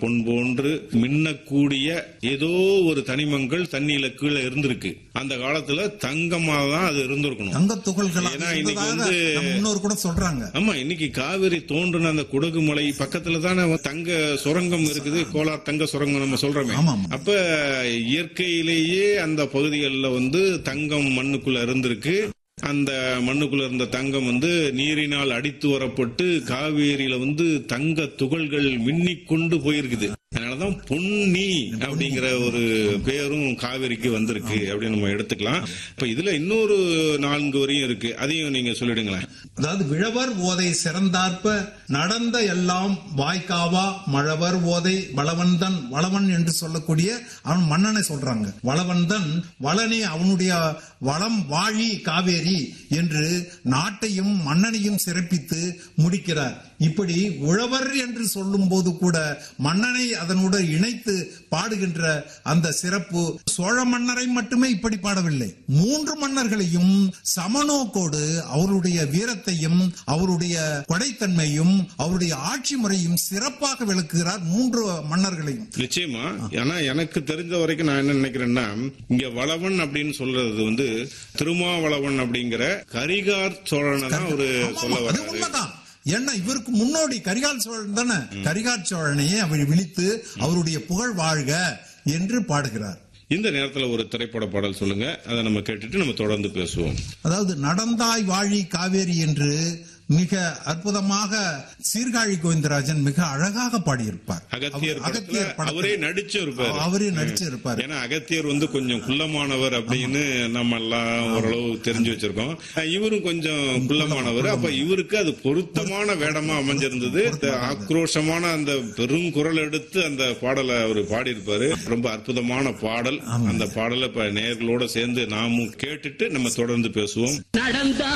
பொன் போன்று மின்னக்கூடிய ஏதோ ஒரு தனிமங்கள் தண்ணியில கீழே இருந்திருக்கு அந்த காலத்துல தங்கமா தான் அது இருந்திருக்கணும் தங்க துகள்கள் ஏன்னா இன்னைக்கு இருந்ததாக வந்து- நம்ம முன்னோர் கூட சொல்றாங்க ஆமா இன்னைக்கு காவிரி தோன்றுன அந்த குடகு மலை பக்கத்துல தானே தங்க சுரங்கம் இருக்குது கோலார் தங்க சுரங்கம் நம்ம சொல்றோமே ஆமா, ஆமா. அப்ப இயற்கையிலேயே அந்த பகுதிகளில் வந்து தங்கம் மண்ணுக்குள்ள இருந்திருக்கு அந்த மண்ணுக்குள்ள இருந்த தங்கம் வந்து நீரினால் அடித்து வரப்பட்டு காவேரியில வந்து தங்க துகள்கள் மின்னிக் கொண்டு போயிருக்குது அதனாலதான் பொன்னி அப்படிங்கிற ஒரு பேரும் காவேரிக்கு வந்திருக்கு அப்படின்னு நம்ம எடுத்துக்கலாம் இப்ப இதுல இன்னொரு நான்கு வரியும் இருக்கு அதையும் நீங்க சொல்லிடுங்களேன் அதாவது விழவர் ஓதை சிறந்தார்ப்ப நடந்த எல்லாம் வாய்க்காவா மழவர் ஓதை வளவன்தன் வளவன் என்று சொல்லக்கூடிய அவன் மன்னனை சொல்றாங்க வளவன்தன் வளனே அவனுடைய வளம் வாழி காவேரி என்று நாட்டையும் மன்னனையும் சிறப்பித்து முடிக்கிறார் இப்படி உழவர் என்று சொல்லும் போது கூட மன்னனை அதனோடு இணைத்து பாடுகின்ற அந்த சிறப்பு சோழ மன்னரை மட்டுமே இப்படி பாடவில்லை மூன்று மன்னர்களையும் சமநோக்கோடு அவருடைய வீரத்தையும் அவருடைய கொடைத்தன்மையும் அவருடைய ஆட்சி முறையும் சிறப்பாக விளக்குகிறார் மூன்று மன்னர்களையும் நிச்சயமா ஆனா எனக்கு தெரிஞ்ச வரைக்கும் நான் என்ன நினைக்கிறேன்னா இங்க வளவன் அப்படின்னு சொல்றது வந்து திருமாவளவன் அப்படிங்கிற கரிகார் சோழனை தான் ஒரு ஆமா, சொல்ல ஆமா, அது வர்றாரு உண்மைதான் ஏன்னா இவருக்கு முன்னோடி கரிகால் சோழன் தானே கரிகால் சோழனையே அவர் விழித்து அவருடைய புகழ் வாழ்க என்று பாடுகிறார் இந்த நேரத்துல ஒரு திரைப்பட பாடல் சொல்லுங்க அதை நம்ம கேட்டுட்டு நம்ம தொடர்ந்து பேசுவோம் அதாவது நடந்தாய் வாழி காவேரி என்று மிக அற்புதமாக சீர்காழி கோவிந்தராஜன் மிக அழகாக பாடியிருப்பார் அகத்தியர் அவர் படத்துல படத்தில் அவரே நடிச்சு இருப்பாரு அவரே நடிச்சிருப்பார் ஏன்னா அகத்தியர் வந்து கொஞ்சம் குள்ளமானவர் அப்படின்னு நம்ம எல்லாம் ஓரளவு தெரிஞ்சு வச்சிருக்கோம் இவரும் கொஞ்சம் குள்ளமானவர் அப்ப இவருக்கு அது பொருத்தமான வேடமா அமைஞ்சிருந்தது இந்த ஆக்ரோஷமான அந்த பெரும் குரல் எடுத்து அந்த பாடலை அவர் பாடியிருப்பாரு ரொம்ப அற்புதமான பாடல் அந்த பாடலை இப்ப நேர்களோட சேர்ந்து நாமும் கேட்டுட்டு நம்ம தொடர்ந்து பேசுவோம் நடந்தா